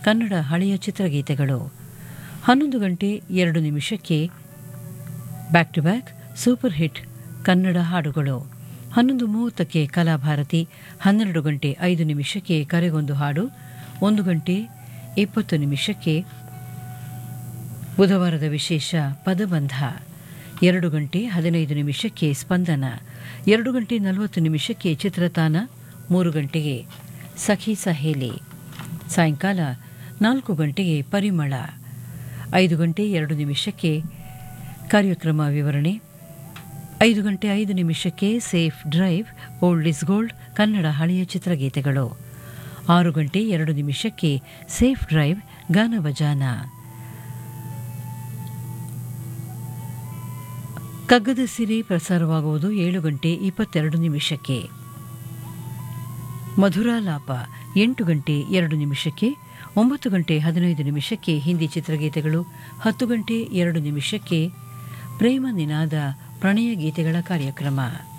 ಕನ್ನಡ ಹಳೆಯ ಚಿತ್ರಗೀತೆಗಳು ಹನ್ನೊಂದು ಗಂಟೆ ಎರಡು ನಿಮಿಷಕ್ಕೆ back to back super hit Kannada ಹಾಡುಗಳು ಹನ್ನೊಂದು ಮೂವತ್ತಕ್ಕೆ ಕಲಾಭಾರತಿ ಹನ್ನೆರಡು ಗಂಟೆ ಐದು ನಿಮಿಷಕ್ಕೆ ಕರೆಗೊಂದು ಹಾಡು ಒಂದು ಗಂಟೆ ಇಪ್ಪತ್ತು ನಿಮಿಷಕ್ಕೆ ಬುಧವಾರದ ವಿಶೇಷ ಪದಬಂಧ ಎರಡು ಗಂಟೆ ಹದಿನೈದು ನಿಮಿಷಕ್ಕೆ ಸ್ಪಂದನ ಎರಡು ಗಂಟೆ ನಲವತ್ತು ನಿಮಿಷಕ್ಕೆ ಚಿತ್ರತಾನ ಮೂರು ಗಂಟೆಗೆ ಸಖಿ ಸಹೇಲಿ ಸಾಯಂಕಾಲ ನಾಲ್ಕು ಗಂಟೆಗೆ ಪರಿಮಳ ಐದು ಗಂಟೆ ಎರಡು ನಿಮಿಷಕ್ಕೆ ಕಾರ್ಯಕ್ರಮ ವಿವರಣೆ ಐದು ಗಂಟೆ ಐದು ನಿಮಿಷಕ್ಕೆ safe drive old is gold Kannada ಹಳೆಯ ಚಿತ್ರಗೀತೆಗಳು ಆರು ಗಂಟೆ ಎರಡು ನಿಮಿಷಕ್ಕೆ ಸೇಫ್ ಡ್ರೈವ್ ಗಾನವಜಾನ ಕಗ್ಗದ ಸಿರಿ ಪ್ರಸಾರವಾಗುವುದು ಏಳು ಗಂಟೆ ಇಪ್ಪತ್ತೆರಡು ನಿಮಿಷಕ್ಕೆ ಮಧುರಾಲಾಪ ಎಂಟು ಗಂಟೆ ಎರಡು ನಿಮಿಷಕ್ಕೆ ಒಂಬತ್ತು ಗಂಟೆ ಹದಿನೈದು ನಿಮಿಷಕ್ಕೆ ಹಿಂದಿ ಚಿತ್ರಗೀತೆಗಳು ಹತ್ತು ಗಂಟೆ ಎರಡು ನಿಮಿಷಕ್ಕೆ ಪ್ರೇಮ ನಿನಾದ ಪ್ರಣಯ ಗೀತೆಗಳ ಕಾರ್ಯಕ್ರಮ